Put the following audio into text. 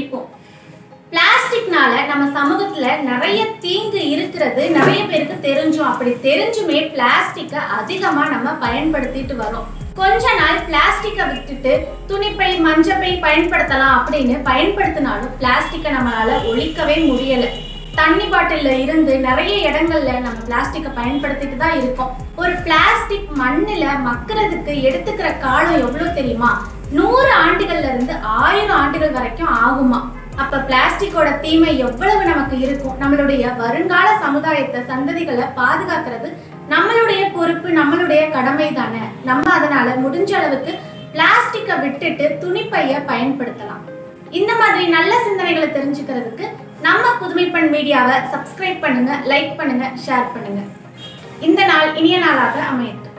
ஒழிப்போம் பிளாஸ்டிக்னால நம்ம சமூகத்துல நிறைய தீங்கு இருக்கிறது நிறைய பேருக்கு தெரிஞ்சும் அப்படி தெரிஞ்சுமே பிளாஸ்டிக்கை அதிகமா நம்ம பயன்படுத்திட்டு வரோம் கொஞ்ச நாள் பிளாஸ்டிக்கை விட்டுட்டு துணிப்பை மஞ்சப்பை பயன்படுத்தலாம் அப்படின்னு பயன்படுத்தினாலும் பிளாஸ்டிக்கை நம்மளால ஒழிக்கவே முடியல தண்ணி பாட்டில்ல இருந்து நிறைய இடங்கள்ல நம்ம பிளாஸ்டிக்கை பயன்படுத்திட்டு தான் இருக்கோம் ஒரு பிளாஸ்டிக் மண்ணுல மக்கிறதுக்கு எடுத்துக்கிற காலம் எவ்வளவு தெரியுமா நூறு ஆண்டுகள்ல இருந்து ஆயிரம் ஆண்டுகள் வரைக்கும் ஆகுமா அப்ப பிளாஸ்டிக்கோட தீமை எவ்வளவு நமக்கு இருக்கும் நம்மளுடைய வருங்கால சமுதாயத்தை சந்ததிகளை பாதுகாக்கிறது நம்மளுடைய பொறுப்பு நம்மளுடைய கடமை தானே நம்ம அதனால முடிஞ்ச அளவுக்கு பிளாஸ்டிக்கை விட்டுட்டு துணிப்பைய பயன்படுத்தலாம் இந்த மாதிரி நல்ல சிந்தனைகளை தெரிஞ்சுக்கிறதுக்கு நம்ம புதுமைப்பண் மீடியாவை சப்ஸ்கிரைப் பண்ணுங்க லைக் பண்ணுங்க ஷேர் பண்ணுங்க இந்த நாள் இனிய நாளாக அமையட்டும்